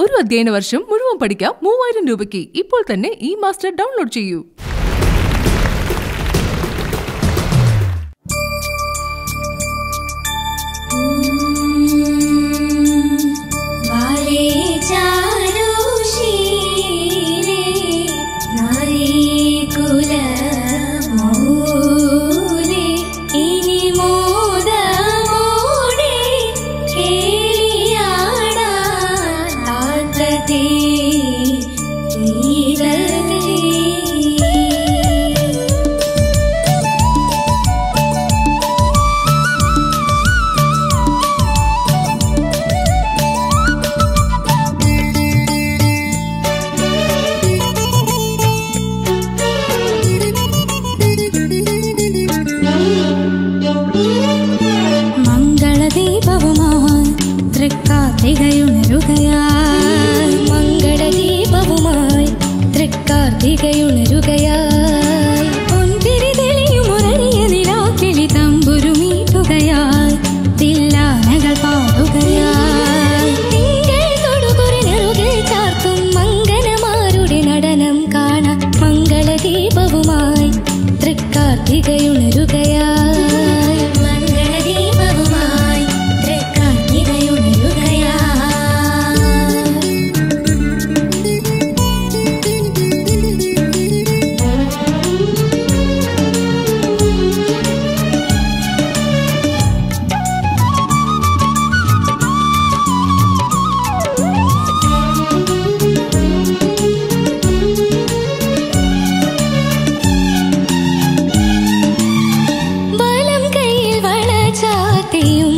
ഒരു അധ്യയന വർഷം മുഴുവൻ പഠിക്കാം മൂവായിരം രൂപയ്ക്ക് ഇപ്പോൾ തന്നെ ഈ മാസ്റ്റർ ഡൗൺലോഡ് ചെയ്യൂ वाले चारो शीले नारी कुल मोरे इनि मोद मोडे केलियाडा तातते ईदते മംഗളദീപവുമായി തൃക്കാർത്തികയുണരുകയായി മംഗളദീപവുമായി തൃക്കാർത്തികയുണരുകയായി പൊൻതിരി തെളിയുമുരണിയ നിലാക്കിളി തമ്പുരുമീട്ടുകയായി തില്ലാനകൾ പാടുകയായി തിങ്കൾ തൊടുകുറിനറുകിൽ ചാർത്തും മംഗലമാരുടെ നടനം കാണാൻ മംഗളദീപവുമായി തൃക്കാർത്തികയുണരുകയായി മംഗളദീപവുമായി തൃക്കാർത്തികയുണരുകയായി വലം കൈയിൽ വളചാത്തിയും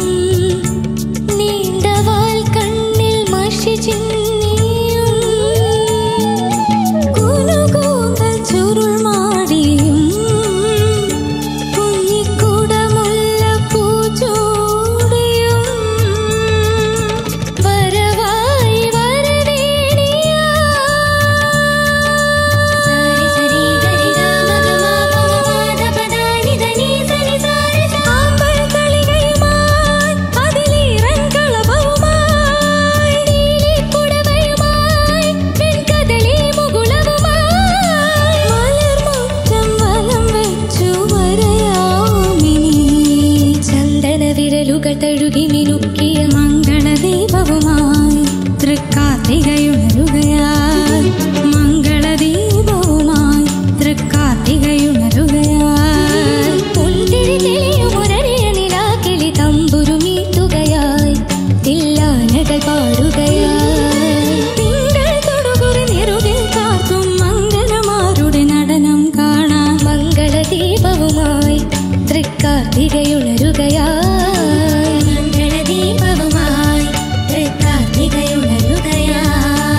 നീണ്ട വാൽ കണ്ണിൽ മഷി ചിന്നിയും കുനുകൂന്തൽ ചുരുൾ മാടിയും കുഞ്ഞിക്കുടമുല്ല പൂച്ചൂടിയും വരവായി വരവേണിയാ സരി സരി ഗരി ഗമ ഗമ പമ പദാനി ധനി സരി സാരി സാമ്പൽ കളികയുമായി അതിലീറൻ കളഭവുമായി നീലിക്കുടവയുമായി പെൺകദളി മുകുളവുമായി മലർമുറ്റം വലം വെച്ചു വരയാമിനി ചന്ദന വിരലുകൾ തഴുകി മിനുക്കിയ മംഗളദീപവുമായി തൃക്കാർത്തികയുണരുകയായി മംഗളദീപവുമായി തൃക്കാർത്തികയുണരുകയായി പുന്തിരി തെളിയുമുരറിയ നിലാക്കിളി തമ്പുരുമീട്ടുകയായി തില്ലാനകൾ പാടുകയായി തിങ്കൾ തൊടുകുറി നിറുകിൽ കാത്തും മംഗലമാരുടെ നടനം കാണാൻ മംഗളദീപവുമായി തൃക്കാർത്തികയുണരുകയായി മംഗളദീപവുമായി തൃക്കാർത്തികയുണരുകയായി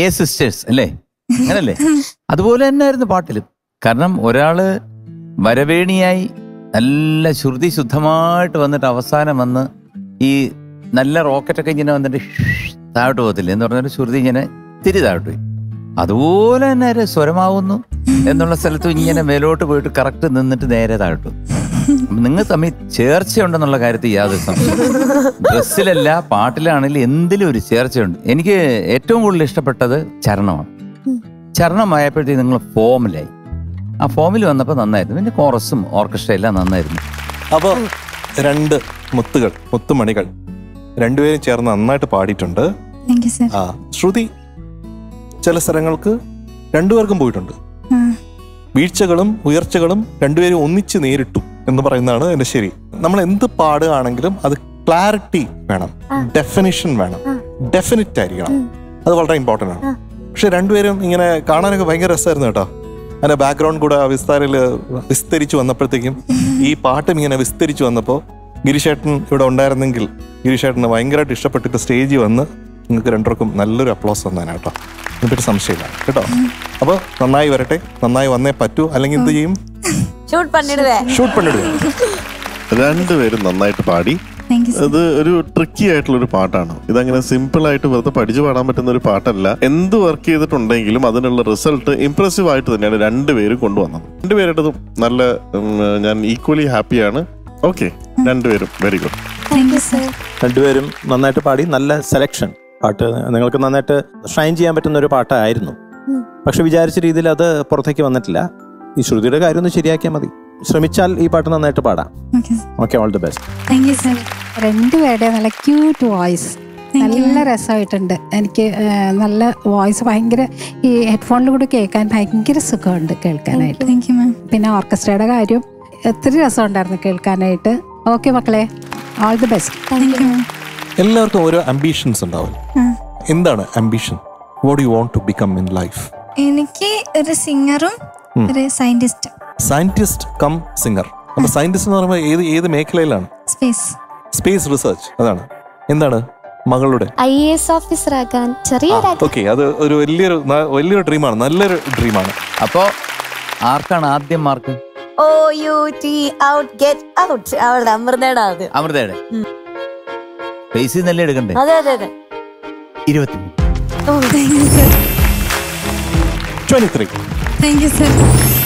സിസ്റ്റേഴ്സ് അല്ലേ അങ്ങനല്ലേ അതുപോലെ തന്നെ ആയിരുന്നു പാട്ടിലും കാരണം ഒരാള് വരവേണിയായി നല്ല ശ്രുതി ശുദ്ധമായിട്ട് വന്നിട്ട് അവസാനം വന്ന് ഈ നല്ല റോക്കറ്റൊക്കെ ഇങ്ങനെ വന്നിട്ട് താഴോട്ട് പോകത്തില്ല എന്ന് പറഞ്ഞൊരു ശ്രുതി ഇങ്ങനെ തിരി താഴോട്ട് പോയി അതുപോലെ തന്നെ ഒരു സ്വരമാവുന്നു എന്നുള്ള സ്ഥലത്ത് ഇങ്ങനെ മേലോട്ട് പോയിട്ട് കറക്റ്റ് നിന്നിട്ട് നേരെ താഴോട്ട് നിങ്ങൾ തമ്മിൽ ചേർച്ചയുണ്ടെന്നുള്ള കാര്യത്തിൽ യാതൊരു സംശയം ഡ്രസ്സിലല്ല പാട്ടിലാണെങ്കിലും എന്തിലും ഒരു ചേർച്ചയുണ്ട് എനിക്ക് ഏറ്റവും കൂടുതൽ ഇഷ്ടപ്പെട്ടത് ചരണമാണ് ചരണമായപ്പോഴത്തേക്ക് നിങ്ങൾ ഫോമിലായി ആ ഫോമിൽ വന്നപ്പോൾ നന്നായിരുന്നു പിന്നെ കോറസും ഓർക്കസ്ട്ര എല്ലാം നന്നായിരുന്നു അപ്പോൾ രണ്ട് മുത്തുകൾ മുത്തുമണികൾ രണ്ടുപേരും ചേർന്ന് നന്നായിട്ട് പാടിയിട്ടുണ്ട് താങ്ക് യു സർ ആ ശ്രുതി ചില സ്ഥലങ്ങൾക്ക് രണ്ടുപേർക്കും പോയിട്ടുണ്ട് വീഴ്ചകളും ഉയർച്ചകളും രണ്ടുപേരും ഒന്നിച്ച് നേരിട്ടു എന്ന് പറയുന്നതാണ് എന്റെ ശരി നമ്മൾ എന്ത് പാടുകയാണെങ്കിലും അത് ക്ലാരിറ്റി വേണം ഡെഫിനിഷൻ വേണം ഡെഫിനിറ്റ് ആയിരിക്കണം അത് വളരെ ഇമ്പോർട്ടൻ്റ് ആണ് പക്ഷെ രണ്ടുപേരും ഇങ്ങനെ കാണാനൊക്കെ ഭയങ്കര രസമായിരുന്നു കേട്ടോ അതിന്റെ ബാക്ക്ഗ്രൗണ്ട് കൂടെ വിസ്താരിൽ വിസ്തരിച്ചു വന്നപ്പോഴത്തേക്കും ഈ പാട്ടും ഇങ്ങനെ വിസ്തരിച്ചു വന്നപ്പോൾ ഗിരിശേട്ടൻ ഇവിടെ ഉണ്ടായിരുന്നെങ്കിൽ ഗിരിശേട്ടന് ഭയങ്കരമായിട്ട് ഇഷ്ടപ്പെട്ടിട്ട് സ്റ്റേജിൽ വന്ന് നിങ്ങൾക്ക് രണ്ടുപേർക്കും നല്ലൊരു അപ്ലോസ് തന്നേനെ കേട്ടോ ഇതിനൊരു സംശയമില്ല കേട്ടോ അപ്പോൾ നന്നായി വരട്ടെ നന്നായി വന്നേ പറ്റൂ അല്ലെങ്കിൽ എന്ത് ചെയ്യും ഷൂട്ട് പണിടുവേ ഷൂട്ട് പണിടുക രണ്ടുപേരും നന്നായിട്ട് പാടി താങ്ക് യു സർ അത് ഒരു ട്രിക്കി ആയിട്ടുള്ള ഒരു പാട്ടാണ് ഇതങ്ങനെ സിമ്പിൾ ആയിട്ട് വെറുതെ പഠിച്ചു പാടാൻ പറ്റുന്ന ഒരു പാട്ടല്ല എന്ത് വർക്ക് ചെയ്തിട്ടുണ്ടെങ്കിലും അതിനുള്ള റിസൾട്ട് ഇംപ്രസീവ് ആയിട്ട് തന്നെയാണ് രണ്ടുപേരും കൊണ്ടുവന്നത് രണ്ടുപേരുടേതും നല്ല ഉം, ഞാൻ ഈക്വലി ഹാപ്പിയാണ് ഓക്കെ രണ്ടുപേരും very good thank you sir രണ്ടുപേരും നന്നായിട്ട് പാടി നല്ല സെലക്ഷൻ പാട്ട് നിങ്ങൾക്ക് നന്നായിട്ട് ഷൈൻ ചെയ്യാൻ പറ്റുന്ന ഒരു പാട്ടായിരുന്നു പക്ഷെ വിചാരിച്ച രീതിയിൽ അത് പുറത്തേക്ക് വന്നിട്ടില്ല ഈ ശ്രുതിയുടെ കാര്യം ഒന്ന് ശരിയാക്കിയാൽ മതി ശ്രമിച്ചാൽ ഈ പാട്ട് നന്നായിട്ട് പാടാം okay okay all the best thank you sir രണ്ടുപേരുടെ നല്ല ക്യൂട്ട് വോയിസ് നല്ല രസമായിട്ടുണ്ട് എനിക്ക് ആ, നല്ല വോയിസ് ഭയങ്കര ഈ ഹെഡ്ഫോണിൽ കൂടി കേൾക്കാൻ ഭയങ്കര സുഖമുണ്ട് കേൾക്കാനായിട്ട് താങ്ക് യു മാം പിന്നെ ഓർക്കസ്ട്രയുടെ കാര്യം ഒത്തിരി രസമുണ്ടായിരുന്നു കേൾക്കാനായിട്ട് ഓക്കെ മക്കളെ all the best thank you ma'am എല്ലാവർക്കും ഓരോ അംബീഷൻസ് ഉണ്ടാവും എന്താണ് ambition what you want to become in life എനിക്ക് ഒരു സിംഗറും ഒരു സയന്റിസ്റ്റും സയന്റിസ്റ്റ് കം സിംഗർ അപ്പൊ സയന്റിസ്റ്റ് എന്ന് പറയുമ്പോൾ ഏത് ഏത് മേഖലയിലാണ് സ്പേസ് സ്പേസ് റിസർച്ച് അതാണ് എന്താണ് മകളുടെ ഐ എ എസ് ഓഫീസർ ആകാൻ ചെറിയൊരു ഓക്കെ അത് ഒരു വലിയൊരു ന- വലിയൊരു ഡ്രീമാണ് നല്ലൊരു ഡ്രീമാണ് അപ്പോ ആർക്കാണ് ആദ്യം mark O U T out get out അവളുടെ അമൃതയുടെ അത് അമൃതയുടെ പൈസ നല്ല എടുക്കണ്ടേ അതെ അതെ അതെ ഇരുപത്തി thank you sir twenty three thank you sir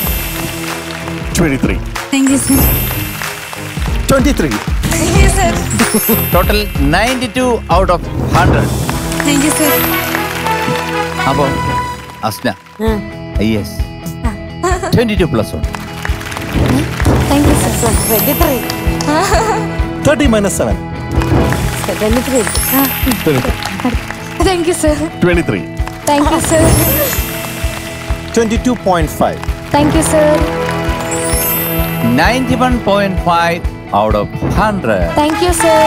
twenty three thank you sir twenty three thank you sir total ninety two out of hundred thank you sir അപ്പോ Asna is twenty two plus one thank you sir twenty three thirty minus seven twenty three thank you sir twenty three thank you sir twenty two point five thank you sir ninety one point five out of hundred thank you sir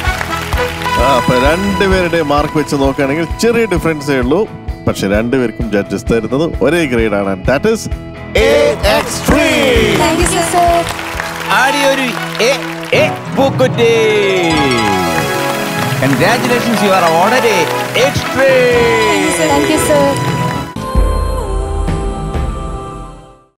ആ, അപ്പൊ രണ്ടുപേരുടെ mark വെച്ച് നോക്കുകയാണെങ്കിൽ ചെറിയ ഡിഫറൻസേ ഉള്ളൂ പക്ഷെ രണ്ടുപേർക്കും judges തരുന്നത് ഒരേ ഗ്രേഡ് ആണ് that is thank you sir ആടിയൊരു എ എ പൂക്കുറ്റി congratulations you are order extreme thank you sir